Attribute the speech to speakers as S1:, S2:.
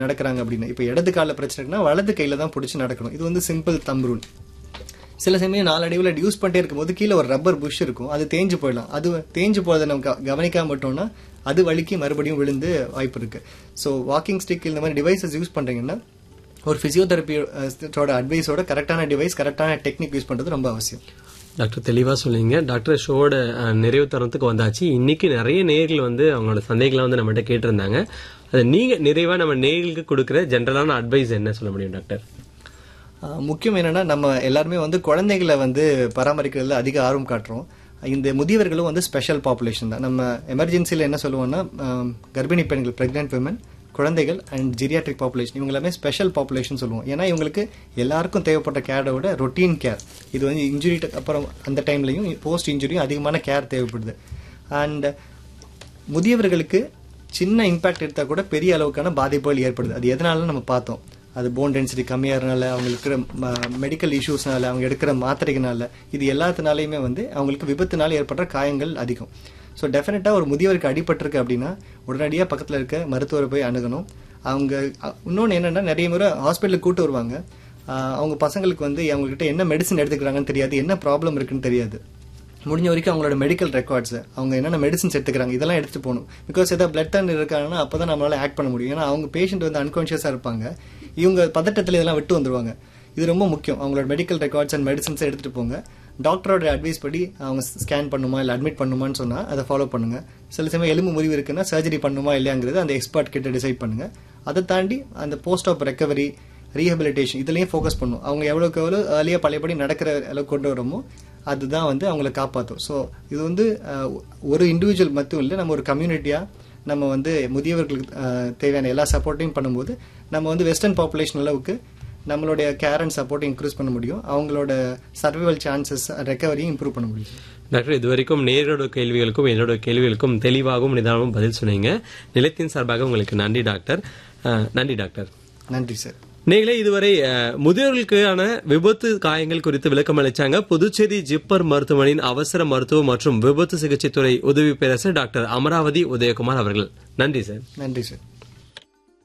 S1: நடக்கிறாங்க அப்படின்னு இப்போ இடது காலில் பிரச்சனைனா வலது கையில தான் பிடிச்சி நடக்கணும் இது வந்து சிம்பிள் தம் ரூல் சில சமயம் நாளடைவில் யூஸ் பண்ணிட்டே இருக்கும்போது கீழே ஒரு ரப்பர் புஷ் இருக்கும் அது தேஞ்சு போயிடலாம் அது தேஞ்சு போறதை நம்ம க- கவனிக்காம விட்டோம்னா அது வலிக்கு மறுபடியும் விழுந்து வாய்ப்பு இருக்கு ஸோ வாக்கிங் ஸ்டிக் இந்த மாதிரி டிவைசஸ் யூஸ் பண்றீங்கன்னா ஒரு பிசியோதெரப்பியோட அட்வைஸோட கரெக்டான டிவைஸ் கரெக்டான டெக்னிக் யூஸ் பண்றது ரொம்ப அவசியம்
S2: டாக்டர் தெளிவா சொன்னீங்க டாக்டர் ஷோட அஹ், நிறைவு தருணத்துக்கு வந்தாச்சு இன்னைக்கு நிறைய நேயர்கள் வந்து அவங்களோட சந்தேகங்களை வந்து நம்மகிட்ட கேட்டிருந்தாங்க அது நீங்க நிறைவா நம்ம நேயர்களுக்கு கொடுக்குற ஜென்ரலான அட்வைஸ் என்ன சொல்ல முடியும் டாக்டர்
S1: ஆஹ் முக்கியம் என்னன்னா நம்ம எல்லாருமே வந்து குழந்தைகளை வந்து பராமரிக்கிறதுல அதிக ஆர்வம் காட்டுறோம் இந்த முதியவர்களும் வந்து ஸ்பெஷல் பாப்புலேஷன் தான் நம்ம எமர்ஜென்சியில் என்ன சொல்லுவோம்னா ஆம், கர்ப்பிணி பெண்கள் பிரெக்னென்ட் விமன் குழந்தைகள் அண்ட் ஜிரியாட்ரிக் பாப்புலேஷன் இவங்க எல்லாமே ஸ்பெஷல் பாப்புலேஷன் சொல்லுவோம் ஏன்னா இவங்களுக்கு எல்லாருக்கும் தேவைப்பட்ட கேரோட ரொட்டீன் கேர் இது வந்து இன்ஜுரி அப்புறம் அந்த டைம்லையும் போஸ்ட் இன்ஜுரியும் அதிகமான கேர் தேவைப்படுது அண்ட் முதியவர்களுக்கு சின்ன இம்பாக்ட் எடுத்தா கூட பெரிய அளவுக்கான பாதிப்புகள் ஏற்படுது அது எதனால நம்ம பார்த்தோம் அது போன் டென்சிட்டி கம்மியாகிறனால அவங்களுக்கு இருக்கிற மெடிக்கல் இஷ்யூஸ்னால அவங்க எடுக்கிற மாத்திரைகளால இது எல்லாத்தினாலையுமே வந்து அவங்களுக்கு விபத்துனால ஏற்படுற காயங்கள் அதிகம் ஸோ டெஃபினட்டாக ஒரு முதியவருக்கு அடிபட்டிருக்கு அப்படின்னா உடனடியாக பக்கத்தில் இருக்க மருத்துவரை போய் அணுகணும் அவங்க அ- இன்னொன்று என்னன்னா நிறைய முறை ஹாஸ்பிட்டலுக்கு கூட்டு வருவாங்க ஆஹ் அவங்க பசங்களுக்கு வந்து அவங்ககிட்ட என்ன மெடிசன் எடுத்துக்கிறாங்கன்னு தெரியாது என்ன ப்ராப்ளம் இருக்குன்னு தெரியாது முடிஞ்ச வரைக்கும் அவங்களோட மெடிக்கல் ரெக்கார்ட்ஸ் அவங்க என்னென்ன மெடிசன்ஸ் எடுத்துக்கிறாங்க இதெல்லாம் எடுத்துட்டு போகணும் பிகாஸ் ஏதாவது பிளட் டர்ன் இருக்காங்கன்னா அப்போ தான் நம்மளால ஆக்ட் பண்ண முடியும் ஏன்னா அவங்க பேஷண்ட் வந்து அன்கான்ஷியஸாக இருப்பாங்க இவங்க பதட்டத்தில் இதெல்லாம் விட்டு வந்துருவாங்க இது ரொம்ப முக்கியம் அவங்களோட மெடிக்கல் ரெக்கார்ட்ஸ் அண்ட் மெடிசன்ஸை எடுத்துட்டு போங்க டாக்டரோட அட்வைஸ் படி அவங்க ஸ்கேன் பண்ணுமா இல்லை அட்மிட் பண்ணுமான்னு சொன்னால் அதை ஃபாலோ பண்ணுங்க சில சமயம் எலும்பு முறிவு இருக்குன்னா சர்ஜரி பண்ணுமா இல்லையாங்கிறது அந்த எக்ஸ்பர்ட் கிட்ட டிசைட் பண்ணுங்க அதை தாண்டி அந்த போஸ்ட் ஆஃப் ரெக்கவரி ரீஹபிலிட்டேஷன் இதுலயும் ஃபோக்கஸ் பண்ணும் அவங்க எவ்வளவுக்கு எவ்வளோ ஏர்லியா பழையபடி நடக்கிற அளவுக்கு கொண்டு வரோமோ அதுதான் வந்து அவங்கள காப்பாற்றும் ஸோ இது வந்து அஹ், ஒரு இண்டிவிஜுவல் மட்டும் இல்லை நம்ம ஒரு கம்யூனிட்டியா நம்ம வந்து முதியவர்களுக்கு அஹ், தேவையான எல்லா சப்போர்ட்டையும் பண்ணும்போது நம்ம வந்து வெஸ்டர்ன் பாப்புலேஷன் அளவுக்கு நம்மளுடைய கேர் அண்ட் சப்போர்ட்டை இன்க்ரீஸ் பண்ண முடியும் அவங்களோட சர்வைவல் சான்சஸ் ரெக்கவரியும் இம்ப்ரூவ் பண்ண முடியும்
S2: டாக்டர் இதுவரைக்கும் நேரோட கேள்விகளுக்கும் என்னோட கேள்விகளுக்கும் தெளிவாகவும் நிதானமும் பதில் சொன்னீங்க நிலையத்தின் சார்பாக உங்களுக்கு நன்றி டாக்டர் அஹ், நன்றி டாக்டர்
S1: நன்றி சார்
S2: நீங்களே இதுவரை அஹ், முதியோர்களுக்கான விபத்து காயங்கள் குறித்து விளக்கம் அளிச்சாங்க புதுச்சேரி ஜிப்பர் மருத்துவமனையின் அவசர மருத்துவ மற்றும் விபத்து சிகிச்சை துறை உதவி பேரரசர் டாக்டர் அமராவதி உதயகுமார் அவர்கள் நன்றி சார்
S1: நன்றி சார்